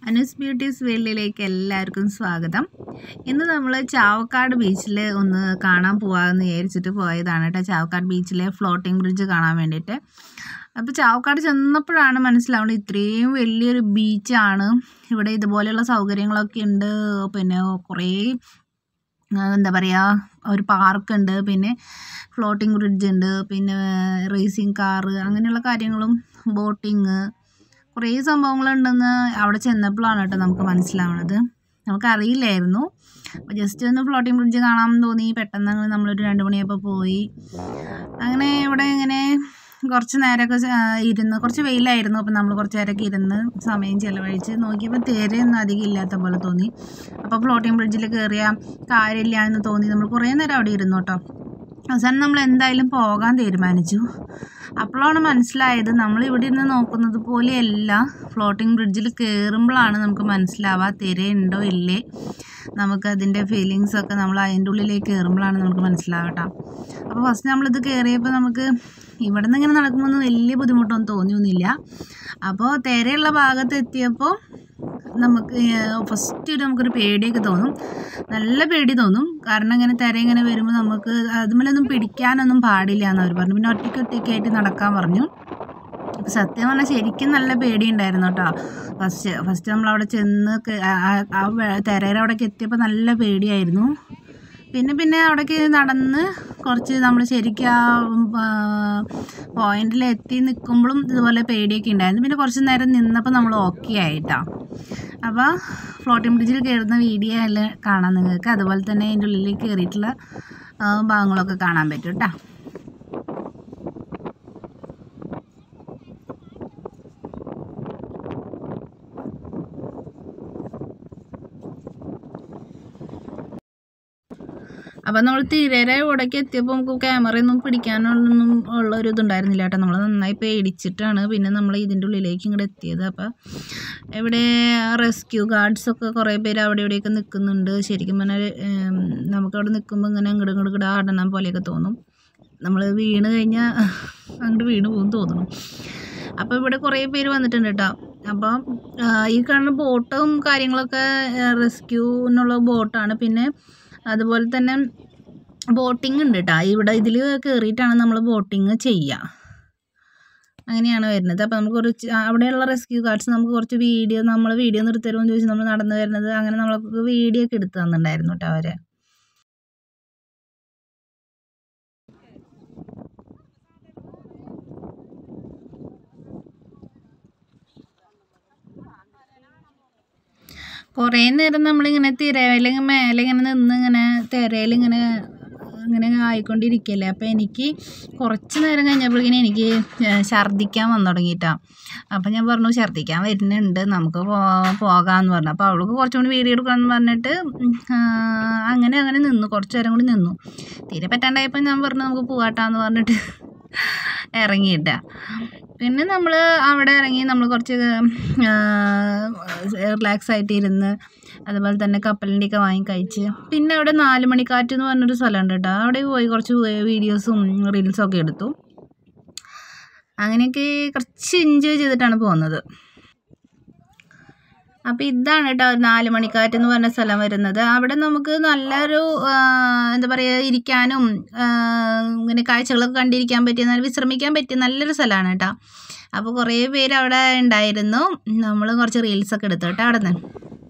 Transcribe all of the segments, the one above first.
Anu's beauties വേൾഡിലേക്ക് എല്ലാവർക്കും സ്വാഗതം ഇന്ന് നമ്മൾ ചാവക്കാട് ബീച്ചിൽ ഒന്ന് കാണാൻ പോകാമെന്ന് വിചാരിച്ചിട്ട് പോയതാണ് കേട്ടോ ചാവക്കാട് ബീച്ചിലെ ഫ്ലോട്ടിംഗ് ബ്രിഡ്ജ് കാണാൻ വേണ്ടിയിട്ട് അപ്പോൾ ചാവക്കാട് ചെന്നപ്പോഴാണ് മനസ്സിലാവുന്നത് ഇത്രയും വലിയൊരു ബീച്ചാണ് ഇവിടെ ഇതുപോലെയുള്ള സൗകര്യങ്ങളൊക്കെ ഉണ്ട് പിന്നെ കുറേ ആ, എന്താ പറയുക ഒരു പാർക്കുണ്ട് പിന്നെ ഫ്ലോട്ടിംഗ് ബ്രിഡ്ജ് ഉണ്ട് പിന്നെ റേസിംഗ് കാറ് അങ്ങനെയുള്ള കാര്യങ്ങളും ബോട്ടിങ് കുറേ സംഭവങ്ങളുണ്ടെന്ന് അവിടെ ചെന്നപ്പോഴാണ് കേട്ടോ നമുക്ക് മനസ്സിലാവുന്നത് നമുക്കറിയില്ലായിരുന്നു അപ്പോൾ ജസ്റ്റ് ഒന്ന് ഫ്ലോട്ടിംഗ് ബ്രിഡ്ജ് കാണാമെന്ന് തോന്നി പെട്ടെന്ന് അങ്ങനെ നമ്മളൊരു രണ്ട് മണിയായപ്പോൾ പോയി അങ്ങനെ ഇവിടെ ഇങ്ങനെ കുറച്ച് നേരമൊക്കെ ച- ഇരുന്ന് കുറച്ച് വെയിലായിരുന്നു അപ്പം നമ്മൾ കുറച്ച് നേരമൊക്കെ ഇരുന്ന് സമയം ചിലവഴിച്ച് നോക്കിയപ്പോൾ തിരയൊന്നും അധികം ഇല്ലാത്ത പോലെ തോന്നി അപ്പോൾ ഫ്ലോട്ടിംഗ് ബ്രിഡ്ജിൽ കയറിയ കാര്യമില്ല എന്ന് തോന്നി നമ്മൾ കുറേ നേരം അവിടെ ഇരുന്നു കേട്ടോ അവസാനം നമ്മൾ എന്തായാലും പോകാൻ തീരുമാനിച്ചു അപ്പോഴാണ് മനസ്സിലായത് നമ്മൾ ഇവിടെ ഇരുന്ന് നോക്കുന്നത് പോലെയല്ല ഫ്ലോട്ടിംഗ് ബ്രിഡ്ജിൽ കയറുമ്പോഴാണ് നമുക്ക് മനസ്സിലാവുക തിരയുണ്ടോ ഇല്ലേ നമുക്കതിൻ്റെ ഫീലിങ്സ് ഒക്കെ നമ്മൾ അതിൻ്റെ ഉള്ളിലേക്ക് കയറുമ്പോഴാണ് നമുക്ക് മനസ്സിലാവട്ടോ അപ്പോൾ ഫസ്റ്റ് നമ്മളിത് കയറിയപ്പോൾ നമുക്ക് ഇവിടെ നിന്ന് ഇങ്ങനെ നടക്കുമ്പോൾ ഒന്നും വലിയ ബുദ്ധിമുട്ടൊന്നും തോന്നിയൊന്നുമില്ല അപ്പോൾ തിരയുള്ള ഭാഗത്ത് എത്തിയപ്പോൾ നമുക്ക് ഫസ്റ്റ് ഒരു നമുക്കൊരു പേടിയൊക്കെ തോന്നും നല്ല പേടി തോന്നും കാരണം ഇങ്ങനെ തിര ഇങ്ങനെ വരുമ്പോൾ നമുക്ക് അതുമല്ലൊന്നും പിടിക്കാനൊന്നും പാടില്ല എന്ന് അവർ പറഞ്ഞു പിന്നെ ഒറ്റയ്ക്ക് ഒറ്റയ്ക്കായിട്ട് നടക്കാൻ പറഞ്ഞു അപ്പോൾ സത്യം പറഞ്ഞാൽ ശരിക്കും നല്ല പേടിയുണ്ടായിരുന്നു കേട്ടോ ഫസ്റ്റ് ഫസ്റ്റ് നമ്മൾ അവിടെ ചെന്ന് ക- ആ- ആ- ആ വെ- തിരയുടെ അവിടേക്ക് എത്തിയപ്പോൾ നല്ല പേടിയായിരുന്നു പിന്നെ പിന്നെ അവിടേക്ക് നടന്ന് കുറച്ച് നമ്മൾ ശരിക്കും ആ പോയിന്റിൽ എത്തി നിൽക്കുമ്പോഴും ഇതുപോലെ പേടിയൊക്കെ ഉണ്ടായിരുന്നു പിന്നെ കുറച്ച് നേരം നിന്നപ്പോൾ നമ്മൾ ഓക്കെ ആയിട്ടാ അപ്പോൾ ഫ്ലോട്ടിംഗ് ബ്രിഡ്ജിൽ കയറുന്ന വീഡിയോ എല്ലാം കാണാം നിങ്ങൾക്ക് അതുപോലെ തന്നെ അതിൻ്റെ ഉള്ളിൽ കയറിയിട്ടുള്ള ആ, ഭാഗങ്ങളൊക്കെ കാണാൻ പറ്റും കേട്ടോ അപ്പം നമ്മൾ തിരരെ ഇവിടേക്ക് എത്തിയപ്പോൾ നമുക്ക് ക്യാമറയൊന്നും പിടിക്കാനൊന്നും ഉള്ള ഒരു ഇതുണ്ടായിരുന്നില്ല കേട്ടോ നമ്മൾ നന്നായി പേടിച്ചിട്ടാണ് പിന്നെ നമ്മൾ ഇതിൻ്റെ ഉള്ളിലേക്ക് ഇങ്ങോട്ട് എത്തിയത് അപ്പം ഇവിടെ റെസ്ക്യൂ ഗാർഡ്സൊക്കെ കുറേ പേര് അവിടെ ഇവിടെയൊക്കെ നിൽക്കുന്നുണ്ട് ശരിക്കും പറഞ്ഞാൽ ഉം, നമുക്കവിടെ നിൽക്കുമ്പോൾ ഇങ്ങനെ ഇങ്ങോട്ട് ഇങ്ങോട്ട് ഇങ്ങോട്ട് ആടണം പോലെയൊക്കെ തോന്നും നമ്മൾ വീണ് കഴിഞ്ഞാൽ അങ്ങോട്ട് വീണ് പോകും തോന്നുന്നു അപ്പോൾ ഇവിടെ കുറേ പേര് വന്നിട്ടുണ്ട് കേട്ടോ അപ്പം ആ, ഈ കാണുന്ന ബോട്ടും കാര്യങ്ങളൊക്കെ റെസ്ക്യൂന്നുള്ള ബോട്ടാണ് പിന്നെ അതുപോലെ തന്നെ ബോട്ടിംഗ് ഉണ്ട് കേട്ടോ ഇവിടെ ഇതിൽ കയറിയിട്ടാണ് നമ്മൾ ബോട്ടിങ് ചെയ്യുക അങ്ങനെയാണ് വരുന്നത് അപ്പോൾ നമുക്ക് കുറച്ച് ആ, അവിടെയുള്ള റെസ്ക്യൂ ഗാർഡ്സ് നമുക്ക് കുറച്ച് വീഡിയോ നമ്മൾ വീഡിയോ നിർത്തരുമോ എന്ന് ചോദിച്ച് നമ്മൾ നടന്നു വരുന്നത് അങ്ങനെ നമ്മൾക്ക് വീഡിയോ ഒക്കെ എടുത്ത് തന്നിട്ടുണ്ടായിരുന്നു കേട്ടോ അവർ കുറേ നേരം നമ്മളിങ്ങനെ തിരയിൽ മേലെ ഇങ്ങനെ നിന്ന് ഇങ്ങനെ തിരയിൽ ഇങ്ങനെ ഇങ്ങനെ ആയിക്കൊണ്ടിരിക്കുകയല്ലേ അപ്പോൾ എനിക്ക് കുറച്ച് നേരം കഴിഞ്ഞപ്പോഴേക്കും എനിക്ക് ഏഹ് ഛർദ്ദിക്കാൻ വന്നു തുടങ്ങിയിട്ടാ അപ്പോൾ ഞാൻ പറഞ്ഞു ഛർദ്ദിക്കാൻ വരുന്നുണ്ട് നമുക്ക് പോ പോകാമെന്ന് പറഞ്ഞു അപ്പോൾ അവൾക്ക് കുറച്ചും കൂടി വീഡിയോ എടുക്കാമെന്ന് പറഞ്ഞിട്ട് ഉം, ആ, അങ്ങനെ അങ്ങനെ നിന്നു കുറച്ച് നേരം കൂടി നിന്നു തീരെ പറ്റാണ്ടായപ്പോൾ ഞാൻ പറഞ്ഞു നമുക്ക് പോകാട്ടാന്ന് പറഞ്ഞിട്ട് ഇറങ്ങിയിട്ട പിന്നെ നമ്മൾ അവിടെ ഇറങ്ങി നമ്മൾ കുറച്ച് റിലാക്സ് ആയിട്ട് ഇരുന്ന് അതുപോലെ തന്നെ കപ്പലിൻ്റെയൊക്കെ വാങ്ങി കഴിച്ച് പിന്നെ അവിടെ നാല് മണിക്കാറ്റ് എന്ന് പറഞ്ഞൊരു സ്ഥലമുണ്ട് കേട്ടോ അവിടെ പോയി കുറച്ച് വീഡിയോസും റീൽസും ഒക്കെ എടുത്തു അങ്ങനെയൊക്കെ കുറച്ച് എൻജോയ് ചെയ്തിട്ടാണ് പോകുന്നത് അപ്പോൾ ഇതാണ് കേട്ടോ നാല് മണിക്കാറ്റ് എന്ന് പറഞ്ഞ സ്ഥലം വരുന്നത് അവിടെ നമുക്ക് നല്ലൊരു ആ, എന്താ പറയുക ഇരിക്കാനും ആ, ഇങ്ങനെ കാഴ്ചകളൊക്കെ കണ്ടിരിക്കാൻ പറ്റിയ നല്ല വിശ്രമിക്കാൻ പറ്റിയ നല്ലൊരു സ്ഥലമാണ് കേട്ടോ അപ്പോൾ കുറേ പേര് അവിടെ ഉണ്ടായിരുന്നു നമ്മൾ കുറച്ച് റീൽസൊക്കെ എടുത്തു കേട്ടോ അവിടെ നിന്ന്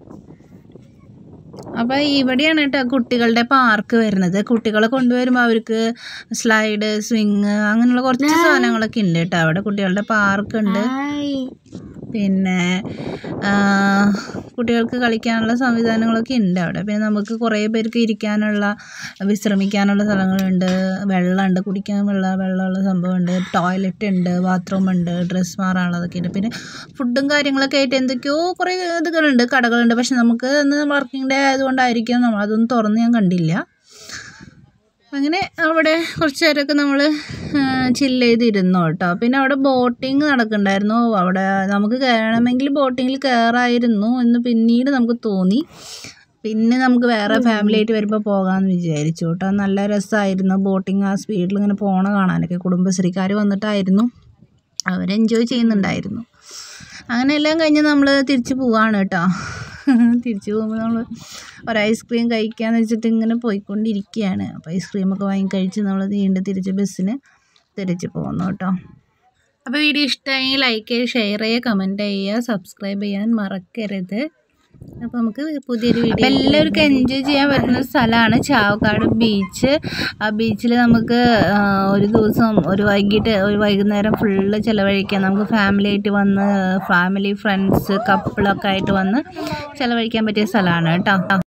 അപ്പോൾ ഇവിടെയാണ് കേട്ടോ കുട്ടികളുടെ പാർക്ക് വരുന്നത് കുട്ടികളെ കൊണ്ടുവരുമ്പോൾ അവർക്ക് സ്ലൈഡ് സ്വിങ് അങ്ങനെയുള്ള കുറച്ച് സാധനങ്ങളൊക്കെ ഉണ്ട് കേട്ടോ അവിടെ കുട്ടികളുടെ പാർക്ക് ഉണ്ട് പിന്നെ ആ, കുട്ടികൾക്ക് കളിക്കാനുള്ള സംവിധാനങ്ങളൊക്കെ ഉണ്ട് അവിടെ പിന്നെ നമുക്ക് കുറേ പേർക്ക് ഇരിക്കാനുള്ള വിശ്രമിക്കാനുള്ള സ്ഥലങ്ങളുണ്ട് വെള്ളമുണ്ട് കുടിക്കാൻ വെള്ളം വെള്ളമുള്ള സംഭവമുണ്ട് ടോയ്ലറ്റ് ഉണ്ട് ബാത്റൂം ഉണ്ട് ഡ്രസ്സ് മാറാനുള്ളതൊക്കെ ഉണ്ട് പിന്നെ ഫുഡും കാര്യങ്ങളൊക്കെ ആയിട്ട് എന്തൊക്കെയോ കുറേ ഇതുകളുണ്ട് കടകളുണ്ട് പക്ഷെ നമുക്ക് അന്ന് വർക്കിംഗ് ഡേ ആയതുകൊണ്ടായിരിക്കും നമ്മൾ അതൊന്നും തുറന്ന് ഞാൻ കണ്ടില്ല അങ്ങനെ അവിടെ കുറച്ച് നേരമൊക്കെ നമ്മൾ ചില്ല് ചെയ്തിരുന്നു കേട്ടോ പിന്നെ അവിടെ ബോട്ടിങ് നടക്കുന്നുണ്ടായിരുന്നു അവിടെ നമുക്ക് കയറണമെങ്കിൽ ബോട്ടിങ്ങിൽ കയറായിരുന്നു എന്ന് പിന്നീട് നമുക്ക് തോന്നി പിന്നെ നമുക്ക് വേറെ ഫാമിലി ആയിട്ട് വരുമ്പോൾ പോകാമെന്ന് വിചാരിച്ചു കേട്ടോ നല്ല രസമായിരുന്നു ബോട്ടിങ് ആ സ്പീഡിൽ ഇങ്ങനെ പോണ കാണാനൊക്കെ കുടുംബശ്രീക്കാർ വന്നിട്ടായിരുന്നു അവർ എൻജോയ് ചെയ്യുന്നുണ്ടായിരുന്നു അങ്ങനെ എല്ലാം കഴിഞ്ഞ് നമ്മൾ തിരിച്ച് പോവാണ് കേട്ടോ തിരിച്ച് പോകുമ്പോൾ നമ്മൾ ഒരു ഐസ്ക്രീം കഴിക്കാന്ന് വെച്ചിട്ട് ഇങ്ങനെ പോയിക്കൊണ്ടിരിക്കുകയാണ് അപ്പോൾ ഐസ്ക്രീമൊക്കെ വാങ്ങി കഴിച്ച് നമ്മൾ വീണ്ടും തിരിച്ച് ബസ്സിന് തിരിച്ച് പോകുന്നു കേട്ടോ അപ്പോൾ വീഡിയോ ഇഷ്ടമായി ലൈക്ക് ചെയ്യുക ഷെയർ ചെയ്യുക കമൻറ്റ് ചെയ്യുക സബ്സ്ക്രൈബ് ചെയ്യാൻ മറക്കരുത് അപ്പോൾ നമുക്ക് പുതിയൊരു വീഡിയോ എല്ലാവർക്കും എൻജോയ് ചെയ്യാൻ പറ്റുന്ന സ്ഥലമാണ് ചാവക്കാട് ബീച്ച് ആ ബീച്ചിൽ നമുക്ക് ആ, ഒരു ദിവസം ഒരു വൈകിട്ട് ഒരു വൈകുന്നേരം ഫുള്ള് ചിലവഴിക്കാം നമുക്ക് ഫാമിലി ആയിട്ട് വന്ന് ഫാമിലി ഫ്രണ്ട്സ് കപ്പിളൊക്കെ ആയിട്ട് വന്ന് ചിലവഴിക്കാൻ പറ്റിയ സ്ഥലമാണ് കേട്ടോ